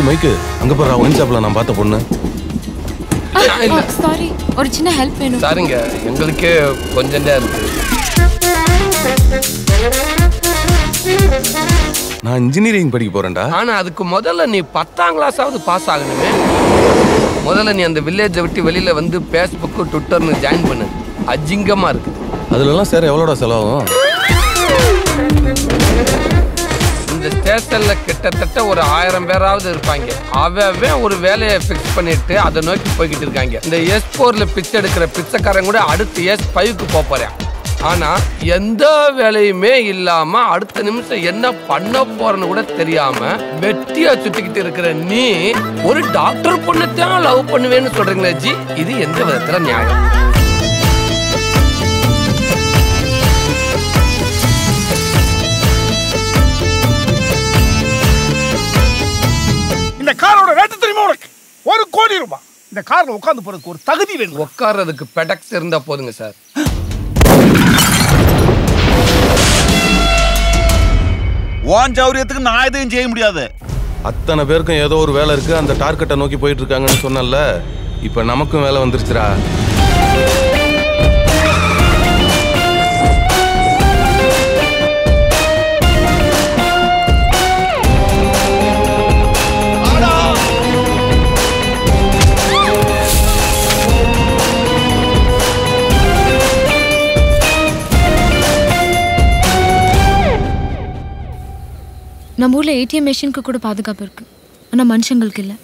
மைக்கு அங்க போறா ஒயின் ஷாப்ல நான் பார்த்த பொண்ணு சாரி ஒரு சின்ன ஹெல்ப் வேணும் சாரிங்க எங்களுக்கே கொஞ்சம் தான் இருக்கு நான் இன்ஜினியரிங் படிக்க போறேன்டா ஆனா அதுக்கு முதல்ல நீ பத்தாம் கிளாஸாவது பாஸ் ஆகணுமே முதல்ல நீ அந்த வில்லேஜை விட்டு வெளியில வந்து ஃபேஸ்புக்கு ட்விட்டர்னு ஜாயின் பண்ணு அஜிங்கமா இருக்கு அதுல எல்லாம் சார் எவ்வளோடா செலவாகும் இந்த ஸ்டேஷன்ல கிட்டத்தட்ட ஒரு ஆயிரம் பேராவது இருப்பாங்க அவன் ஒரு வேலையை ஃபிக்ஸ் பண்ணிட்டு அதை நோக்கி போய்கிட்டு இருக்காங்க இந்த எஸ் போர்ல பிச்சை எடுக்கிற பிச்சைக்காரன் கூட அடுத்து எஸ் ஃபைவ்க்கு போக போறேன் ஆனா எந்த வேலையுமே இல்லாம அடுத்த நிமிஷம் என்ன பண்ண போறன்னு கூட தெரியாம வெட்டியா சுத்திக்கிட்டு இருக்கிற நீ ஒரு டாக்டர் பொண்ணத்தான் லவ் பண்ணுவேன்னு சொல்றீங்களே ஜி இது எந்த விதத்துல நியாயம் இந்த காரோட ரேட்டு தெரியுமா உனக்கு ஒரு கோடி ரூபாய் இந்த கார்ல உட்காந்து போறதுக்கு ஒரு தகுதி வேணும் உட்கார்றதுக்கு பெடக்ஸ் இருந்தா போதுங்க சார் ஓன் சௌரியத்துக்கு நான் எதையும் செய்ய முடியாது அத்தனை பேருக்கும் ஏதோ ஒரு வேலை இருக்கு அந்த டார்கெட்டை நோக்கி போயிட்டு இருக்காங்கன்னு சொன்னல இப்ப நமக்கும் வேலை வந்துருச்சுடா நம்ம ஊர்ல ஏடிஎம் மெஷினுக்கு கூட பாதுகாப்பு இருக்கு ஆனா மனுஷங்களுக்கு இல்ல